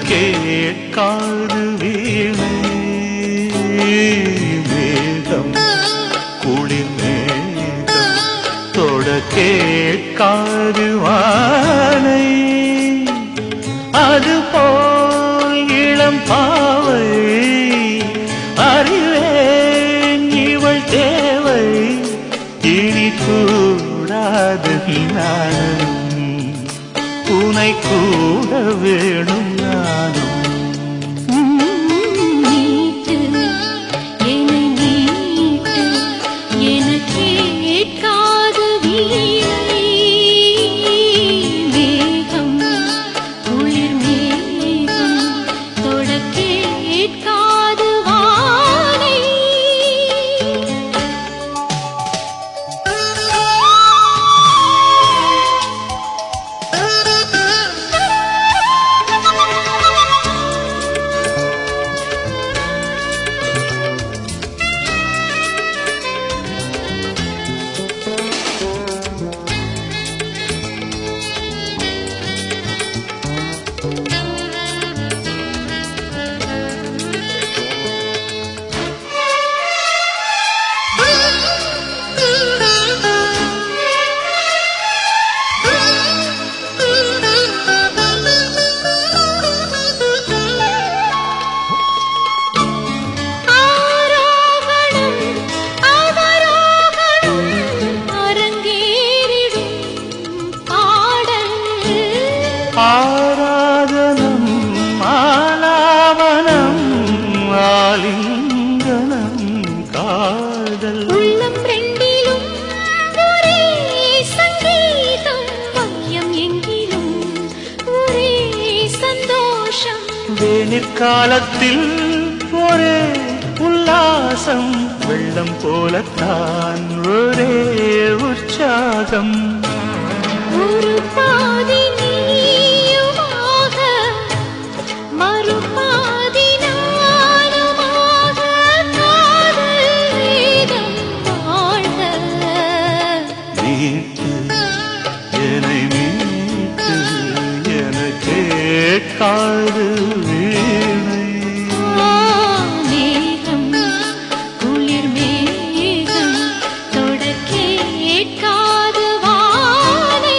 கேட்காது வீணை மேகம் குளிர் மேகம் தொட கேட்காது வானை அதுபோல் இளம் பாவை அறிவேன் இவள் தேவை இனி கூடாது நானும் உனை கூட வேணும் நானும் நீட்டு என்னை நீட்டு என கேட்காது வீணை மேகம் குளிர் மேகம் தொட கேட்காது வானை ஆரோகணம் அவரோகணம் அரங்கேறிடும் பாடல் ஆராதனம் ஆலாபனம் ஆலிங்கனம் காதல் உள்ளம் ரெண்டிலும் ஒரே சங்கீதம் மையம் எங்கிலும் ஒரே சந்தோஷம் வேனிற்காலத்தில் ஒரே உல்லாசம் வெள்ளம் போலத்தான் ஒரே உற்சாகம் ஒரு பாதி நீயுமாக மறுபாதி நானுமாக காதல் வேதம் வாழ்க மீட்டு என்னை மீட்டு என கேட்காது வீணை மேகம் குளிர் மேகம் தொட கேட்காது வானை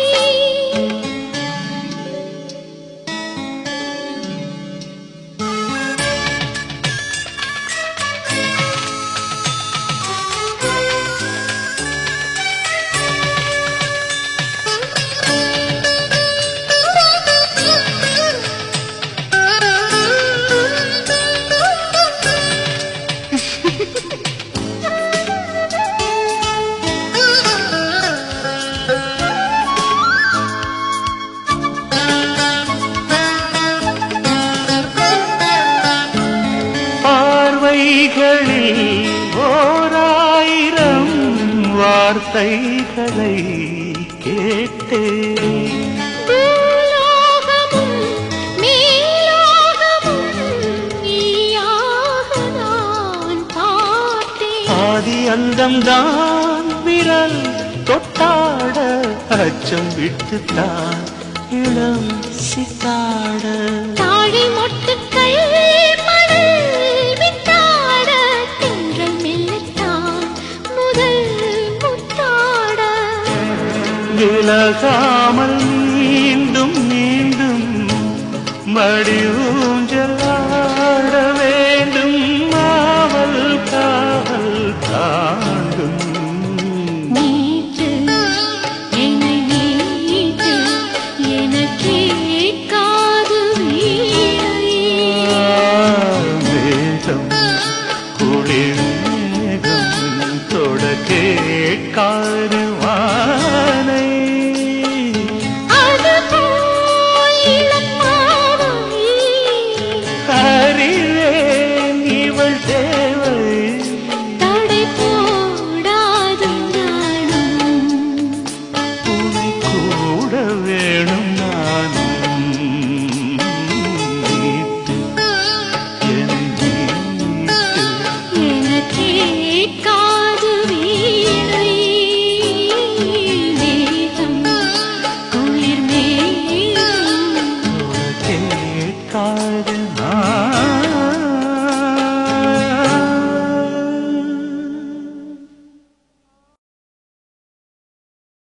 பார்வைகளில் ஓராயிரம் வார்த்தைகளை கேட்டேன் பூலோகமும் மேலோகமும் நீயாக நான் பார்த்தேன் ஆதி அந்தம்தான் விரல் தொட்டாட அச்சம் விட்டுத்தான் இளம் சித்தாட தாழை மொட்டுக்கள் மணல் வித்தாட தென்றல் மெல்லத்தான் முதல் முத்தாட விலகாமல் மீண்டும் மீண்டும் மடி ஊஞ்சலாட வேண்டும் மாவல் காவல் தாண்டும் நீட்டு என்னை நீட்டு என கேட்காது வீணை மேகம் குளிர் மேகம் தொட கேட்காது வானை அது போல் இளம் மாவை அறிவேன் கேட்காது நான்